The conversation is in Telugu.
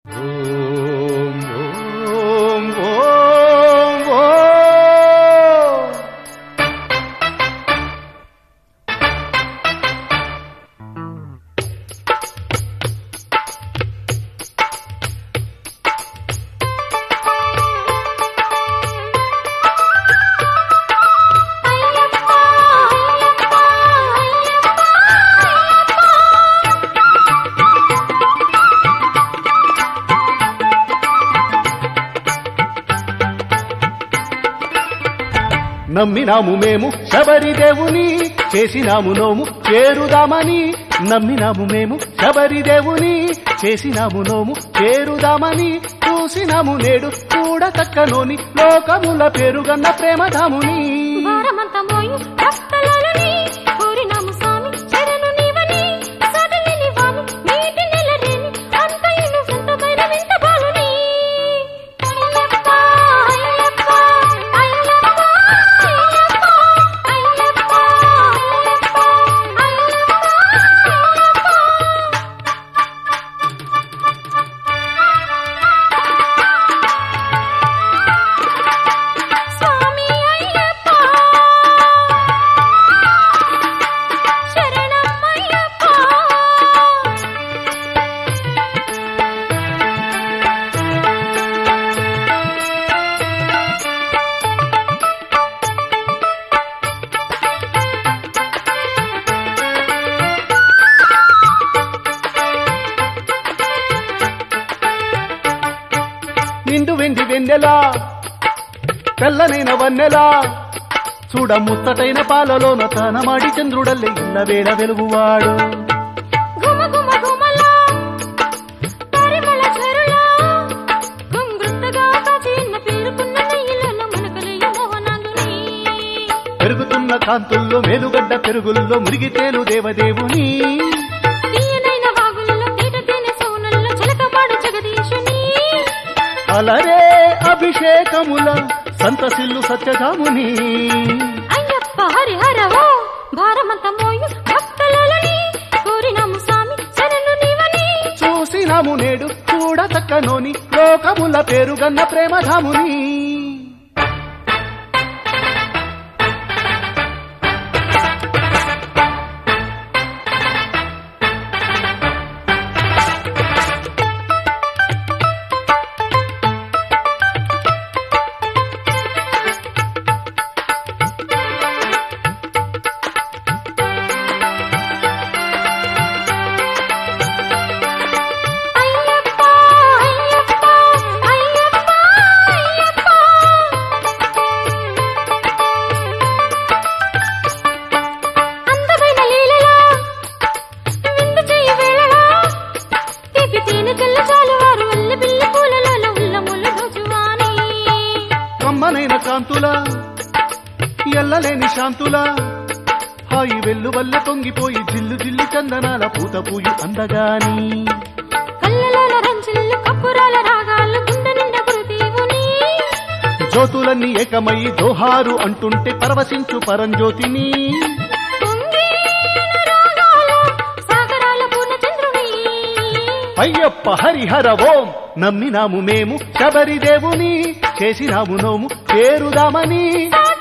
ఓం ఓం ఓం ఓం నమ్మినాము మేము శబరి దేవుని చేసినాము నోము చేరుదామని నమ్మినాము మేము శబరి దేవుని చేసినాము నోము చేరుదామని చూసినాము నేడు కూడ తక్కనోని లోకముల పేరుగన్న ప్రేమధాముని భారమంతా మోయు భక్తలలని కోరినాము స్వామి శరణు నీవని సడలిని వామి నీటి నెలరేని అంతయును వింతమైన వింత బాలుని అయ్యప్ప అయ్యప్ప అయ్యప్ప అయ్యప్ప అయ్యప్ప స్వామి అయ్యప్ప శరణం అయ్యప్ప నిండు వెండి వెన్నెలా తెల్లనైన వన్నెలా చూడ ముత్తటైన పాలలోన తానమాడి చంద్రుడల్లే ఇళ్ళవేళ వెలుగువాడు గుమ గుమ గుమలా పరిమళ ఝరులా గుంగురుతగా కాచిన పేరుకున్న నెయ్యిలోన మునకలయ్య మోహనాంగుని పెరుగుతున్న కాంతుల్లో మేలుగడ్డ పెరుగుల్లో మురిగితేలు దేవదేవుని తీయనైన వాగుల్లో తేట తేనె సౌనల్లో చిలకపాడు జగదీశుని అలరే అభిషేకముల సంతసిల్లు సత్యధాముని అయ్యప్ప హరిహర ఓ భారమంత మోయు భక్తలని కోరినాము స్వామి శరణు నీవని చూసినాము నేడు చూడ తక్కనోని లోకముల పేరుగన్న ప్రేమధాముని అయ్యప్ప అయ్యప్ప అయ్యప్ప అయ్యప్ప అందమైన లీలలా విందు చేయి వేళలా తీపి తేనె తెల్ల చాలు వారు వల్ల పిల్ల పూలలో ఉల్లములు రోజువాని కమ్మనైన కాంతుల ఎల్లలేని శాంతుల హాయి వెల్లు వల్ల పొంగిపోయి జిల్లు జిల్లు చందనాల పూత పూయి అందగాని కళ్ళలోన రంచులు కప్పురాల రాగాలు గుండె నిండా గురుదేవుని జ్యోతులన్నీ ఏకమై జోహారు అంటుంటే పరవశించు పరంజ్యోతిని పొంగిన రాగాల సాగరాల పూర్ణచంద్రుని అయ్యప్ప హరిహర ఓం నమ్మినాము మేము శబరి దేవుని చేసినాము నోము చేరుదామని సాయి